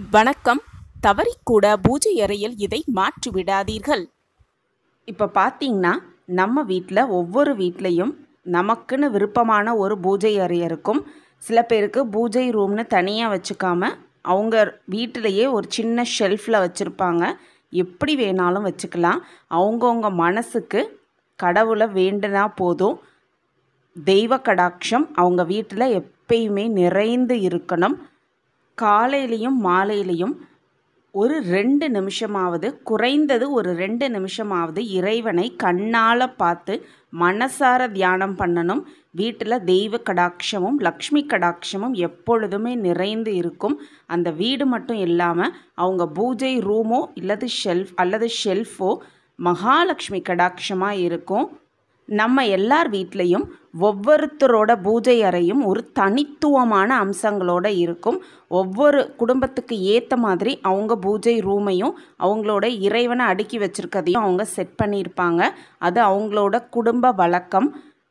வணக்கம் தவறிக்கூட பூஜை அறையில் இதை மாற்றி விடாதீர்கள் இப்போ பார்த்தீங்கன்னா நம்ம வீட்டில் ஒவ்வொரு வீட்லேயும் நமக்குன்னு விருப்பமான ஒரு பூஜை அறை இருக்கும் சில பேருக்கு பூஜை ரூம்னு தனியாக வச்சுக்காம அவங்க வீட்டிலையே ஒரு சின்ன ஷெல்ஃபில் வச்சுருப்பாங்க எப்படி வேணாலும் வச்சுக்கலாம் அவங்கவுங்க மனசுக்கு கடவுளை வேண்டுனா போதும் தெய்வ கடாட்சம் அவங்க வீட்டில் எப்பயுமே நிறைந்து இருக்கணும் காலையிலையும் மாலையிலையும் ஒரு ரெண்டு நிமிஷமாவது குறைந்தது ஒரு ரெண்டு நிமிஷமாவது இறைவனை கண்ணால் பார்த்து மனசார தியானம் பண்ணணும் வீட்டில் தெய்வ கடாட்சமும் லக்ஷ்மி கடாட்சமும் எப்பொழுதுமே நிறைந்து இருக்கும் அந்த வீடு மட்டும் இல்லாமல் அவங்க பூஜை ரூமோ இல்லது ஷெல்ஃப் அல்லது ஷெல்ஃபோ மகாலட்சுமி கடாட்சமாக இருக்கும் நம்ம எல்லார் வீட்லேயும் ஒவ்வொருத்தரோட பூஜை அறையும் ஒரு தனித்துவமான அம்சங்களோட இருக்கும் ஒவ்வொரு குடும்பத்துக்கு ஏற்ற மாதிரி அவங்க பூஜை ரூமையும் அவங்களோட இறைவனை அடுக்கி வச்சுருக்கதையும் அவங்க செட் பண்ணியிருப்பாங்க அது அவங்களோட குடும்ப வழக்கம்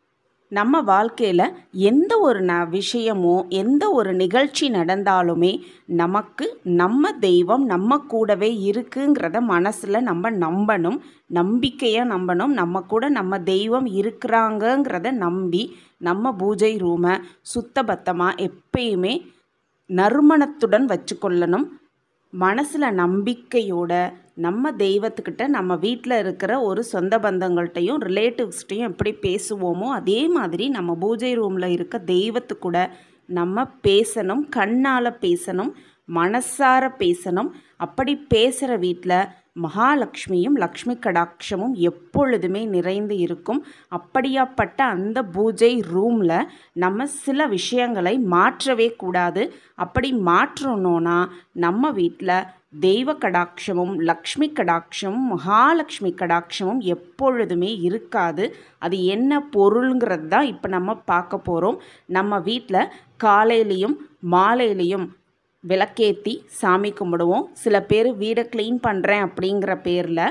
நம்ம வாழ்க்கையில் எந்த ஒரு ந விஷயமோ எந்த ஒரு நிகழ்ச்சி நடந்தாலுமே நமக்கு நம்ம தெய்வம் நம்ம கூடவே இருக்குங்கிறத மனசில் நம்ம நம்பணும் நம்பிக்கையாக நம்பணும் நம்ம கூட நம்ம தெய்வம் இருக்கிறாங்கங்கிறத நம்பி நம்ம பூஜை ரூமை சுத்தபத்தமாக எப்பயுமே நறுமணத்துடன் வச்சுக்கொள்ளணும் மனசில் நம்பிக்கையோட நம்ம தெய்வத்துக்கிட்ட நம்ம வீட்டில் இருக்கிற ஒரு சொந்த பந்தங்கள்கிட்டையும் ரிலேட்டிவ்ஸ்கிட்டையும் எப்படி பேசுவோமோ அதே மாதிரி நம்ம பூஜை ரூமில் இருக்க தெய்வத்து கூட நம்ம பேசணும் கண்ணால் பேசணும் மனசார பேசணும் அப்படி பேசுகிற வீட்டில் மகாலட்சுமியும் லக்ஷ்மி கடாட்சமும் எப்பொழுதுமே நிறைந்து இருக்கும் அப்படியாப்பட்ட அந்த பூஜை ரூமில் நம்ம சில விஷயங்களை மாற்றவே கூடாது அப்படி மாற்றணும்னா நம்ம வீட்டில் தெய்வ கடாட்சமும் லக்ஷ்மி கடாட்சமும் மகாலட்சுமி கடாட்சமும் எப்பொழுதுமே இருக்காது அது என்ன பொருளுங்கிறது தான் இப்போ நம்ம பார்க்க போகிறோம் நம்ம வீட்டில் காலையிலையும் மாலையிலையும் விளக்கேற்றி சாமி கும்பிடுவோம் சில பேர் வீடை க்ளீன் பண்ணுறேன் அப்படிங்கிற பேரில்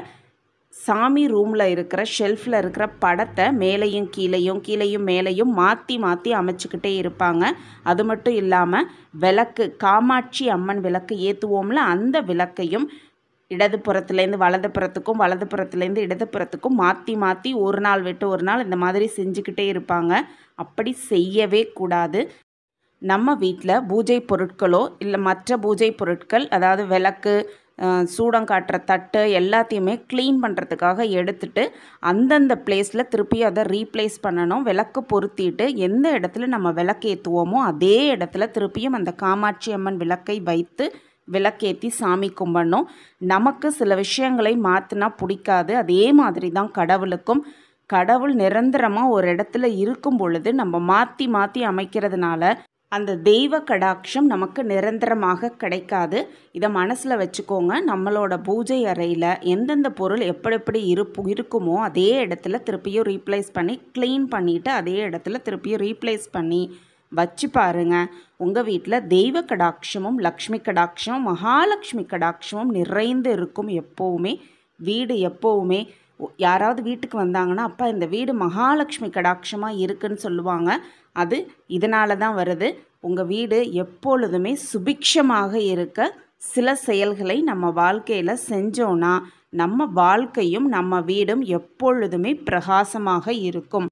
சாமி ரூமில் இருக்கிற ஷெல்ஃபில் இருக்கிற படத்தை மேலேயும் கீழேயும் கீழேயும் மேலேயும் மாற்றி மாற்றி அமைச்சிக்கிட்டே இருப்பாங்க அது மட்டும் இல்லாமல் விளக்கு காமாட்சி அம்மன் விளக்கு ஏற்றுவோம்ல அந்த விளக்கையும் இடதுபுறத்துலேருந்து வலதுபுறத்துக்கும் வலதுபுறத்துலேருந்து இடதுபுறத்துக்கும் மாற்றி மாற்றி ஒரு நாள் விட்டு ஒரு நாள் இந்த மாதிரி செஞ்சுக்கிட்டே இருப்பாங்க அப்படி செய்யவே கூடாது நம்ம வீட்டில் பூஜை பொருட்களோ இல்லை மற்ற பூஜை பொருட்கள் அதாவது விளக்கு சூடம் காட்டுற தட்டு எல்லாத்தையுமே க்ளீன் பண்ணுறதுக்காக எடுத்துட்டு அந்தந்த பிளேஸில் திருப்பி அதை ரீப்ளேஸ் பண்ணணும் விளக்கு பொருத்திட்டு எந்த இடத்துல நம்ம விளக்கு ஏற்றுவோமோ அதே இடத்துல திருப்பியும் அந்த காமாட்சி அம்மன் விளக்கை வைத்து விளக்கேற்றி சாமி கும்பிடணும் நமக்கு சில விஷயங்களை மாற்றினா பிடிக்காது அதே மாதிரி தான் கடவுளுக்கும் கடவுள் நிரந்தரமாக ஒரு இடத்துல இருக்கும் பொழுது நம்ம மாற்றி மாற்றி அமைக்கிறதுனால அந்த தெய்வ கடாட்சம் நமக்கு நிரந்தரமாக கிடைக்காது இதை மனசில் வச்சுக்கோங்க நம்மளோட பூஜை அறையில் எந்தெந்த பொருள் எப்படி எப்படி இருப்பு இருக்குமோ அதே இடத்துல திருப்பியும் ரீப்ளேஸ் பண்ணி க்ளீன் பண்ணிவிட்டு அதே இடத்துல திருப்பியும் ரீப்ளேஸ் பண்ணி வச்சு பாருங்க உங்கள் வீட்டில் தெய்வ கடாட்சமும் லக்ஷ்மி கடாட்சமும் மகாலட்சுமி கடாட்சமும் நிறைந்து இருக்கும் எப்போவுமே வீடு எப்போவுமே யாராவது வீட்டுக்கு வந்தாங்கன்னா அப்பா இந்த வீடு மகாலட்சுமி கடாட்சமாக இருக்குன்னு சொல்லுவாங்க அது இதனால தான் வருது உங்கள் வீடு எப்பொழுதுமே சுபிக்ஷமாக இருக்க சில செயல்களை நம்ம வாழ்க்கையில் செஞ்சோன்னா நம்ம வாழ்க்கையும் நம்ம வீடும் எப்பொழுதுமே பிரகாசமாக இருக்கும்